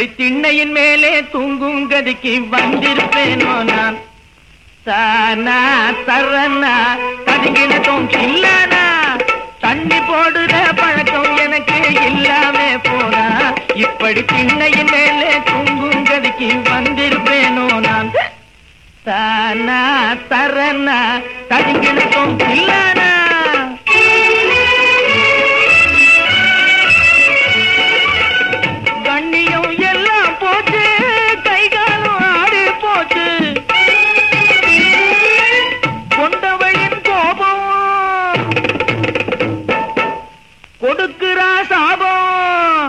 இப்படி திண்ணையின் மேலே தூங்கும் கதிக்கு வந்திருப்பேனோ நான் தானா தரனா கதிங்கினதும் இல்லனா தண்ணி போடுற பழக்கம் எனக்கு இல்லாம போனா இப்படி திண்ணையின் மேலே தூங்கும் கதிக்கு வந்திருப்பேனோ நான் தானா தரனா கதிங்கினதும் இல்லனா கண்ணியம் எல்லாம் போச்சு கை காலம் ஆடி போச்சு கொண்டவளின் கோபம் கொடுக்கிறா சாபம்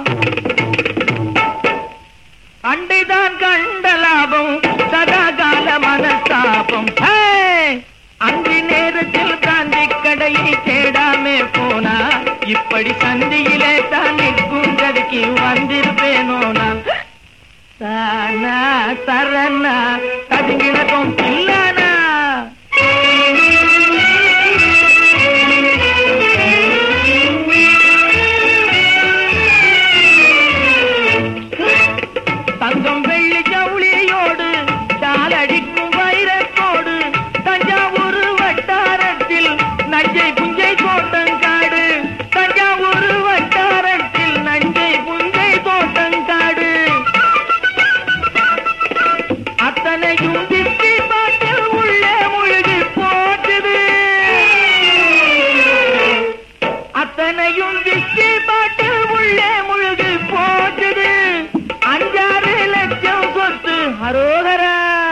அண்டைதான் கண்ட லாபம் சதாகால மனஸ்தாபம் ஹே! அன்றி நேரத்தில் காந்தி கடையை தேடாமே போனா இப்படி சந்தியிலே தான் நிற்கும் கதைக்கு வந்திருப்பேனோ நான் தானா சரணா ததுங்கினதும் இல்லானா தங்கம் வெள்ளி ஜவுளியோடு சாலடிக்கும் வைரத்தோடு தஞ்சாவூர் வட்டாரத்தில் நஞ்சை புஞ்சை தோட்டங்காடு தஞ்சாவூர் வட்டாரத்தில் நஞ்சை புஞ்சை தோட்டங்காடு அத்தனையும் திட்டி பாட்டில் உள்ளே முழுகி போட்டுது அத்தனையும் விக்கி பாட்டில் உள்ளே முழுகி போட்டுது அஞ்சாறு லட்சம் சொத்து ஹரோகரா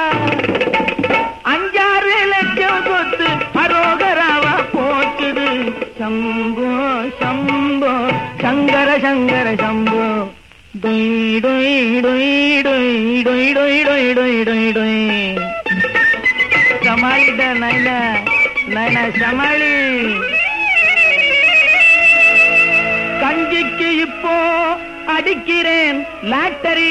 அஞ்சாறு லட்சம் சொத்து ஹரோகராவா போட்டுது சம்போ சம்போ சங்கர சங்கர சம்போ டொய் டொய் டொய் டொய் டொய் டொய் டொய் டொய் டொய் டொய் சமாளிட்ட நைன நைன சமாளி கஞ்சிக்கு இப்போ அடிக்கிறேன் லாட்டரி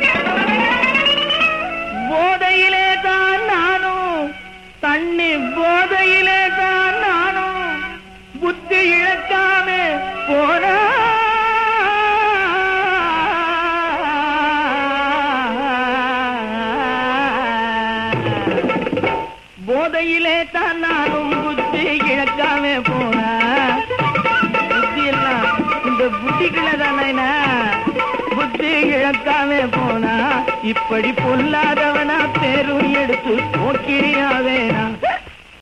போதையிலே தான் நானும் தண்ணி போதையிலே தான் நானும் புத்தி இழக்காம போனா போதையிலே தான் நானும் புத்தி இழக்காம போனா புத்தி எல்லாம் இந்த புத்திக்குள்ள தானே புத்தி இழக்காம போனா இப்படி பொல்லாதவனா பேரும் எடுத்து போக்கிரியா வேணாம்